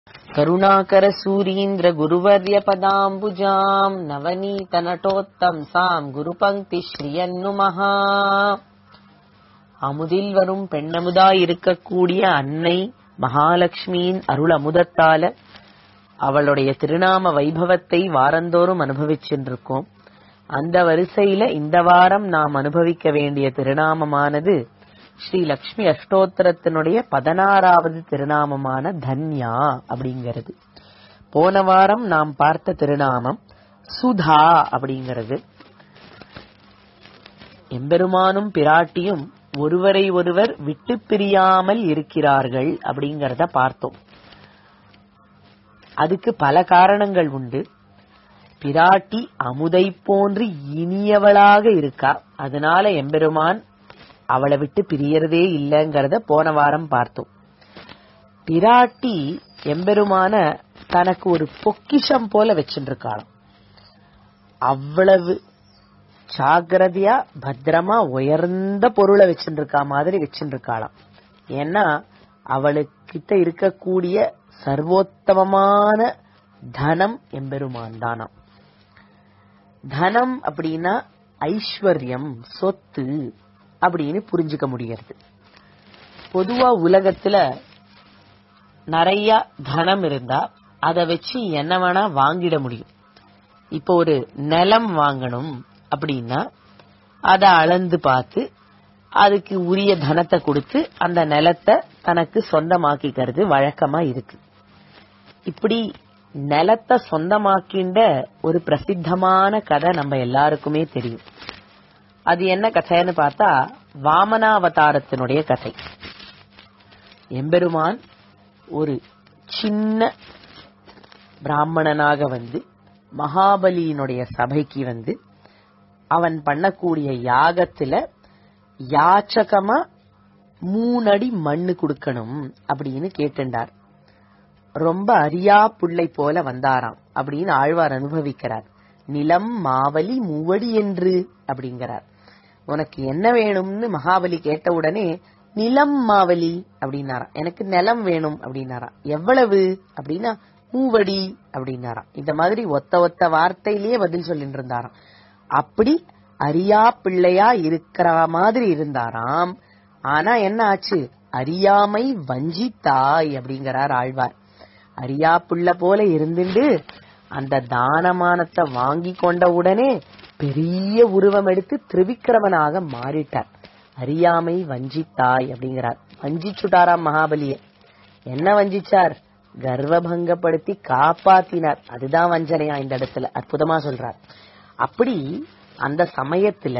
करुणाकरसूरीन्द्रगुरुवर्यपदाम्बुजाम् नवनीतनटोत्तंसाम् குருபங்கிஸ்ரீயன்னுமஹ அமுதில் வரும் பெண்ணமுதாய் இருக்கக்கூடிய அன்னை மகாலட்சுமியின் அருள் அமுதத்தால அவளுடைய திருநாம வைபவத்தை வாரந்தோறும் அனுபவிச்சுருக்கோம் அந்த வரிசையில இந்த வாரம் நாம் அனுபவிக்க வேண்டிய திருநாமமானது ஸ்ரீ லக்ஷ்மி அஷ்டோத்திரத்தினுடைய பதினாறாவது திருநாமமான தன்யா அப்படிங்கிறது போன வாரம் நாம் பார்த்த திருநாமம் சுதா அப்படிங்கிறது எம்பெருமானும் பிராட்டியும் ஒருவரை ஒருவர் விட்டு பிரியாமல் இருக்கிறார்கள் அப்படிங்கறத பார்த்தோம் அதுக்கு பல காரணங்கள் உண்டு பிராட்டி அமுதை போன்று இனியவளாக இருக்கா அதனால எம்பெருமான் அவளை விட்டு பிரியறதே இல்லைங்கிறத போன வாரம் பார்த்தோம் பிராட்டி எம்பெருமான தனக்கு ஒரு பொக்கிஷம் போல வச்சுருக்காளாம் அவ்வளவு ஜாகிரதையா பத்திரமா உயர்ந்த பொருளை வச்சுருக்கா மாதிரி வச்சுருக்காளாம் ஏன்னா அவளுக்கிட்ட இருக்கக்கூடிய சர்வோத்தமமான தனம் எம்பெருமான் தானாம் தனம் அப்படின்னா ஐஸ்வர்யம் சொத்து அப்படின்னு புரிஞ்சுக்க முடிகிறது பொதுவா உலகத்துல நிறைய தனம் இருந்தா அதை வச்சு என்ன வேணா வாங்கிட முடியும் இப்போ ஒரு நிலம் வாங்கணும் அப்படின்னா அதை அளந்து பார்த்து அதுக்கு உரிய தனத்தை கொடுத்து அந்த நிலத்தை தனக்கு சொந்தமாக்கிக்கிறது வழக்கமா இருக்கு இப்படி நிலத்தை சொந்தமாக்கின்ற ஒரு பிரசித்தமான கதை நம்ம எல்லாருக்குமே தெரியும் அது என்ன கதைன்னு பார்த்தா வாமனாவதாரத்தினுடைய கதை எம்பெருமான் ஒரு சின்ன பிராமணனாக வந்து மகாபலியினுடைய சபைக்கு வந்து அவன் பண்ணக்கூடிய யாகத்துல யாச்சகமா மூணடி மண்ணு கொடுக்கணும் அப்படின்னு கேட்டுண்டார் ரொம்ப அரியா புள்ளை போல வந்தாராம் அப்படின்னு ஆழ்வார் அனுபவிக்கிறார் நிலம் மாவலி மூவடி என்று அப்படிங்கிறார் உனக்கு என்ன வேணும்னு மகாபலி கேட்ட உடனே நிலம் மாவலி அப்படின்னாராம் எனக்கு நிலம் வேணும் அப்படின்னாராம் எவ்வளவு அப்படின்னா மூவடி அப்படின்னாராம் இந்த மாதிரி ஒத்த ஒத்த வார்த்தையிலேயே பதில் சொல்லிட்டு இருந்தாராம் அப்படி அரியா பிள்ளையா இருக்கிற மாதிரி இருந்தாராம் ஆனா என்ன ஆச்சு அறியாமை வஞ்சித்தாய் அப்படிங்கிறார் ஆழ்வார் அரியா பிள்ளை போல இருந்துட்டு அந்த தானமானத்தை வாங்கி கொண்ட உடனே பெரிய உருவம் எடுத்து திரிவிக்கிரமனாக மாறிட்டார் அறியாமை வஞ்சித்தாய் அப்படிங்கிறார் வஞ்சிச்சுட்டாராம் மகாபலிய என்ன வஞ்சிச்சார் கர்வபங்கப்படுத்தி காப்பாத்தினார் அதுதான் வஞ்சனையா இந்த இடத்துல அற்புதமா சொல்றார் அப்படி அந்த சமயத்துல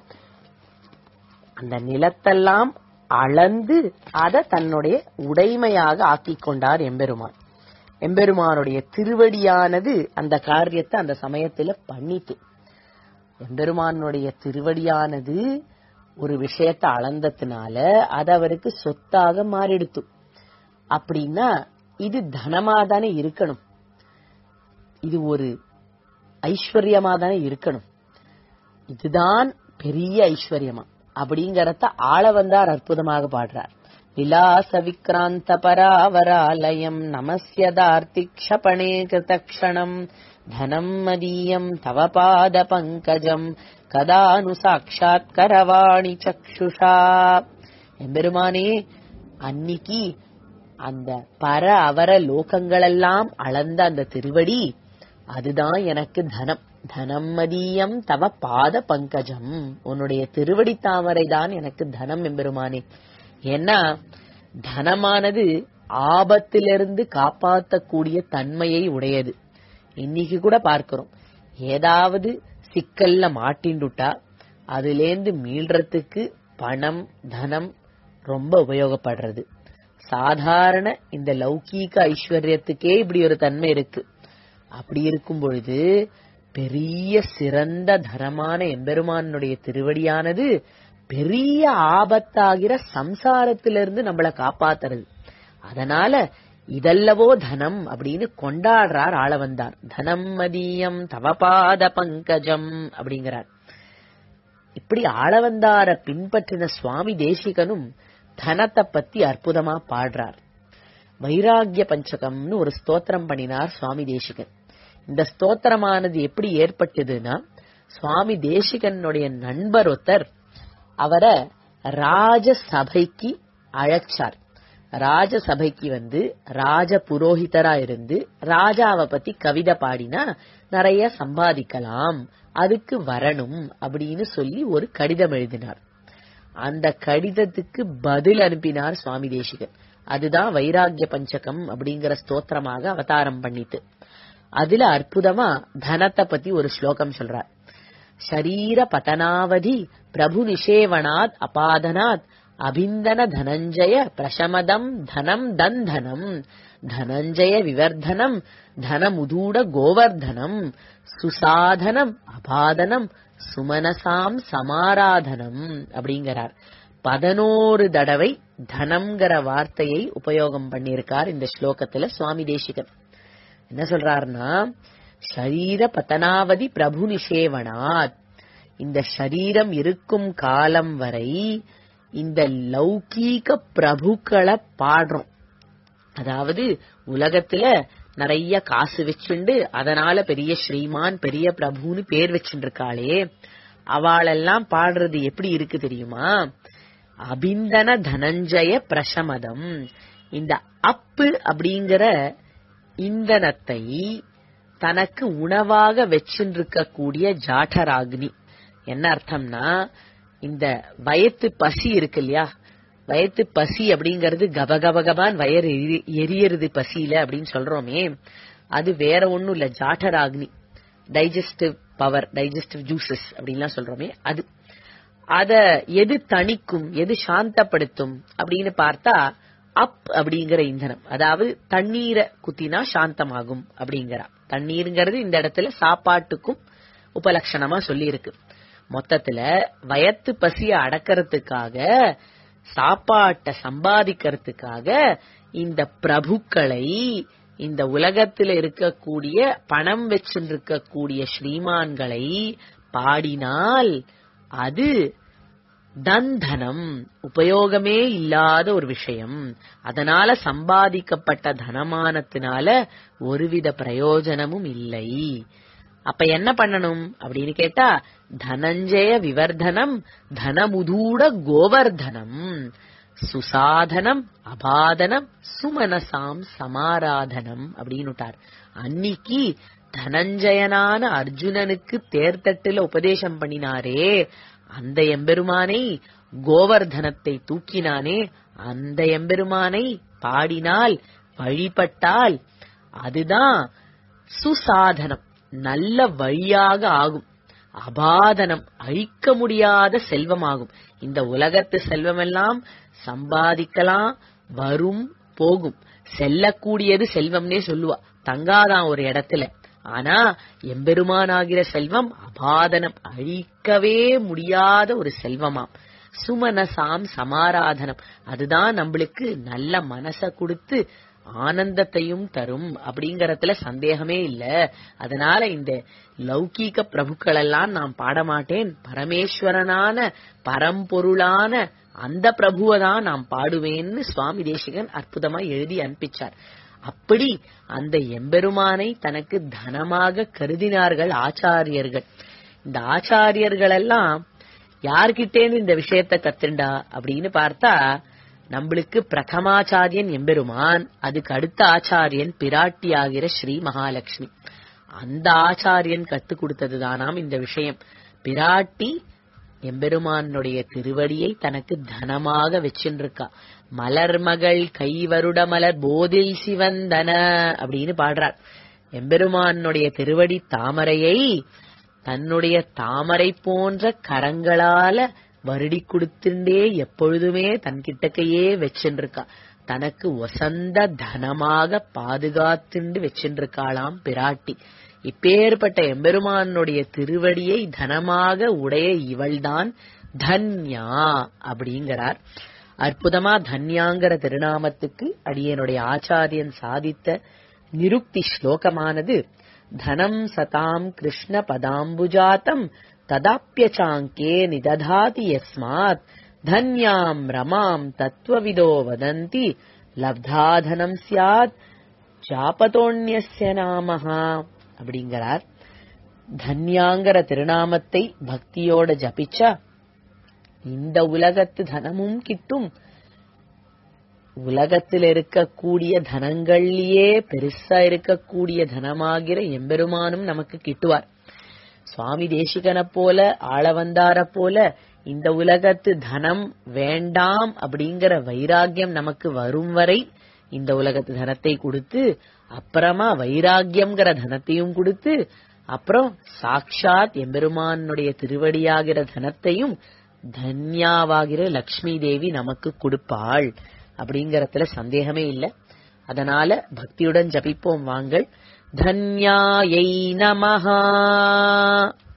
அந்த நிலத்தெல்லாம் அளந்து அதை தன்னுடைய உடைமையாக ஆக்கிக் கொண்டார் எம்பெருமான் எம்பெருமானுடைய திருவடியானது அந்த காரியத்தை அந்த சமயத்துல பண்ணிட்டு எம்பெருமானுடைய திருவடியானது ஒரு விஷயத்த அளந்ததுனால அது அவருக்கு சொத்தாக மாறிடுத்து அப்படின்னா இது தனமா தானே இருக்கணும் இது ஒரு ஐஸ்வர்யமா தானே இருக்கணும் இதுதான் பெரிய ஐஸ்வர்யமா அப்படிங்கறத ஆள வந்தார் அற்புதமாக பாடுறார் விலாச விக்ராந்த பராவராலயம் நமஸ்யதார்த்திக்ஷபணே கிருதக்ஷணம் தனம் மதீயம் தவ பாத பங்கஜம் கதானு சாட்சாத் கரவாணி சக்ஷுஷா எம்பெருமானே அன்னிக்கு அந்த பர அவர லோகங்களெல்லாம் அளந்த அந்த திருவடி அதுதான் எனக்கு தனம் தனம் மதியம் தவ பாத பங்கஜம் உன்னுடைய திருவடி தாமரை தான் எனக்கு தனம் எம்பெருமானே ஏன்னா தனமானது ஆபத்திலிருந்து காப்பாற்றக்கூடிய தன்மையை உடையது இன்னைக்கு கூட பார்க்கிறோம் ஏதாவது சிக்கல்ல மாட்டின்டுட்டா அதுலேந்து மீள்றதுக்கு பணம் தனம் ரொம்ப உபயோகப்படுறது சாதாரண இந்த லௌகீக ஐஸ்வர்யத்துக்கே இப்படி ஒரு தன்மை இருக்கு அப்படி இருக்கும் பொழுது பெரிய சிறந்த தரமான எம்பெருமானுடைய திருவடியானது பெரிய ஆபத்தாகிற சம்சாரத்திலிருந்து நம்மளை காப்பாத்துறது அதனால இதல்லவோ தனம் அப்படின்னு கொண்டாடுறார் ஆள வந்தார் தனம் மதியம் தவபாத பங்கஜம் அப்படிங்கிறார் இப்படி ஆளவந்தார பின்பற்றின சுவாமி தேசிகனும் தனத்தை பத்தி அற்புதமா பாடுறார் வைராகிய பஞ்சகம்னு ஒரு ஸ்தோத்திரம் பண்ணினார் சுவாமி தேசிகன் இந்த ஸ்தோத்திரமானது எப்படி ஏற்பட்டதுன்னா சுவாமி தேசிகனுடைய நண்பர் ஒருத்தர் அவரை ராஜசபைக்கு அழைச்சார் ராஜசபைக்கு வந்து ராஜ புரோகிதரா இருந்து ராஜாவை பத்தி கவிதை பாடினா நிறைய சம்பாதிக்கலாம் அதுக்கு வரணும் அப்படின்னு சொல்லி ஒரு கடிதம் எழுதினார் அந்த கடிதத்துக்கு பதில் அனுப்பினார் சுவாமி தேசிகன் அதுதான் வைராகிய பஞ்சகம் அப்படிங்கிற ஸ்தோத்திரமாக அவதாரம் பண்ணிட்டு அதுல அற்புதமா தனத்தை பத்தி ஒரு ஸ்லோகம் சொல்றார் ஷரீர பதனாவதி பிரபு நிஷேவனாத் அபாதனாத் அபிந்தன தனஞ்சய பிரசமதம் தனம் தந்தனம் தனஞ்சய விவர்தனம் தனமுதூட கோவர்தனம் சுசாதனம் அபாதனம் சுமனசாம் சமாராதனம் அப்படிங்கிறார் பதினோரு தடவை தனம்ங்கிற வார்த்தையை உபயோகம் பண்ணியிருக்கார் இந்த ஸ்லோகத்துல சுவாமி தேசிகன் என்ன சொல்றாருன்னா ஷரீர பதனாவதி பிரபு நிஷேவனாத் இந்த ஷரீரம் இருக்கும் காலம் வரை இந்த லௌகீக பிரபுக்களை பாடுறோம் அதாவது உலகத்துல நிறைய காசு வச்சுண்டு அதனால பெரிய ஸ்ரீமான் பெரிய பிரபுன்னு பேர் வச்சுட்டு இருக்காளே அவளெல்லாம் பாடுறது எப்படி இருக்கு தெரியுமா அபிந்தன தனஞ்சய பிரசமதம் இந்த அப்பு அப்படிங்கிற இந்தனத்தை தனக்கு உணவாக வச்சுருக்கக்கூடிய ஜாட்டராக்னி என்ன அர்த்தம்னா இந்த வயத்து பசி இருக்கு இல்லையா வயத்து பசி அப்படிங்கறது கபகபகபான் வயர் எரி- எரியறது பசியில அப்படின்னு சொல்றோமே அது வேற ஒண்ணும் இல்ல ஜாட்டராக்னி டைஜஸ்டிவ் பவர் டைஜஸ்டிவ் ஜூசஸ் அப்படின்லாம் சொல்றோமே அது அத எது தணிக்கும் எது சாந்தப்படுத்தும் அப்படின்னு பார்த்தா அப் அப்படிங்கிற இந்தனம் அதாவது தண்ணீரை குத்தினா சாந்தமாகும் அப்படிங்கிறா தண்ணீருங்கிறது இந்த இடத்துல சாப்பாட்டுக்கும் உபலட்சணமா சொல்லி இருக்கு மொத்தத்துல வயத்து பசிய அடக்கறதுக்காக சாப்பாட்டை சம்பாதிக்கிறதுக்காக இந்த பிரபுக்களை இந்த உலகத்துல இருக்கக்கூடிய பணம் வச்சிருக்கக்கூடிய ஸ்ரீமான்களை பாடினால் அது தந்தனம் உபயோகமே இல்லாத ஒரு விஷயம் அதனால சம்பாதிக்கப்பட்ட தனமானத்தினால ஒருவித பிரயோஜனமும் இல்லை அப்ப என்ன பண்ணணும் அப்படின்னு கேட்டா தனஞ்சய விவர்தனம் தனமுதூட கோவர்தனம் சுசாதனம் அபாதனம் சுமனசாம் சமாராதனம் அப்படின்னுட்டார் அன்னிக்கு தனஞ்சயனான அர்ஜுனனுக்கு தேர்தட்டுல உபதேசம் பண்ணினாரே அந்த எம்பெருமானை கோவர்தனத்தை தூக்கினானே அந்த எம்பெருமானை பாடினால் வழிபட்டால் அதுதான் சுசாதனம் நல்ல வழியாக ஆகும் அபாதனம் அழிக்க முடியாத செல்வமாகும் இந்த உலகத்து செல்வமெல்லாம் சம்பாதிக்கலாம் வரும் போகும் செல்லக்கூடியது செல்வம்னே சொல்லுவா தங்காதான் ஒரு இடத்துல ஆனா எம்பெருமானாகிற செல்வம் அபாதனம் அழிக்கவே முடியாத ஒரு செல்வமாம் சுமனசாம் சமாராதனம் அதுதான் நம்மளுக்கு நல்ல மனச கொடுத்து ஆனந்தத்தையும் தரும் அப்படிங்கறதுல சந்தேகமே இல்ல அதனால இந்த லௌகீக பிரபுக்கள் எல்லாம் நான் பாடமாட்டேன் பரமேஸ்வரனான பரம்பொருளான அந்த பிரபுவை தான் நான் பாடுவேன்னு சுவாமி தேசிகன் அற்புதமா எழுதி அனுப்பிச்சார் அப்படி அந்த எம்பெருமானை தனக்கு தனமாக கருதினார்கள் ஆச்சாரியர்கள் இந்த ஆச்சாரியர்கள் எல்லாம் யார்கிட்டேந்து இந்த விஷயத்த கத்துண்டா அப்படின்னு பார்த்தா நம்மளுக்கு பிரதமாச்சாரியன் எம்பெருமான் அதுக்கு அடுத்த ஆச்சாரியன் பிராட்டி ஆகிற ஸ்ரீ மகாலட்சுமி அந்த ஆச்சாரியன் கத்து கொடுத்ததுதானாம் இந்த விஷயம் பிராட்டி எம்பெருமானுடைய திருவடியை தனக்கு தனமாக வச்சுருக்கா மலர்மகள் கைவருட மலர் போதில் சிவந்தன அப்படின்னு பாடுறார் எம்பெருமானுடைய திருவடி தாமரையை தன்னுடைய தாமரை போன்ற கரங்களால வருடி கொடுத்துண்டே எப்பொழுதுமே தன் கிட்டக்கையே வச்சுருக்கா தனக்கு ஒசந்த தனமாக பாதுகாத்துண்டு வச்சுருக்காளாம் பிராட்டி இப்பேற்பட்ட எம்பெருமானுடைய திருவடியை தனமாக உடைய இவள்தான் தன்யா அப்படிங்கிறார் அற்புதமா தன்யாங்கிற திருநாமத்துக்கு அடியனுடைய ஆச்சாரியன் சாதித்த நிருக்தி ஸ்லோகமானது தனம் சதாம் கிருஷ்ண பதாம்புஜாத்தம் ததாப்பியச்சாங்கே நிததாதி யஸ்மாத் தன்யாம் ரமாம் தத்துவவிதோ வதந்தி லப்தாதனம் சியாத் ஜாபதோன்யஸ்ய நாமஹா அப்படிங்கிறார் தன்யாங்கிற திருநாமத்தை பக்தியோட ஜபிச்சா இந்த உலகத்து தனமும் கிட்டும் உலகத்தில் இருக்கக்கூடிய தனங்கள்லயே பெருசா இருக்கக்கூடிய தனமாகிற எம்பெருமானும் நமக்கு கிட்டுவார் சுவாமி தேசிகனை போல ஆள வந்தார போல இந்த உலகத்து தனம் வேண்டாம் அப்படிங்கிற வைராகியம் நமக்கு வரும் வரை இந்த உலகத்து தனத்தை கொடுத்து அப்புறமா வைராகியம்ங்கிற தனத்தையும் கொடுத்து அப்புறம் சாக்ஷாத் எம்பெருமானுடைய திருவடியாகிற தனத்தையும் தன்யாவாகிற லக்ஷ்மி தேவி நமக்கு கொடுப்பாள் அப்படிங்கறதுல சந்தேகமே இல்ல அதனால பக்தியுடன் ஜபிப்போம் வாங்கள் தன்யாயை நமஹா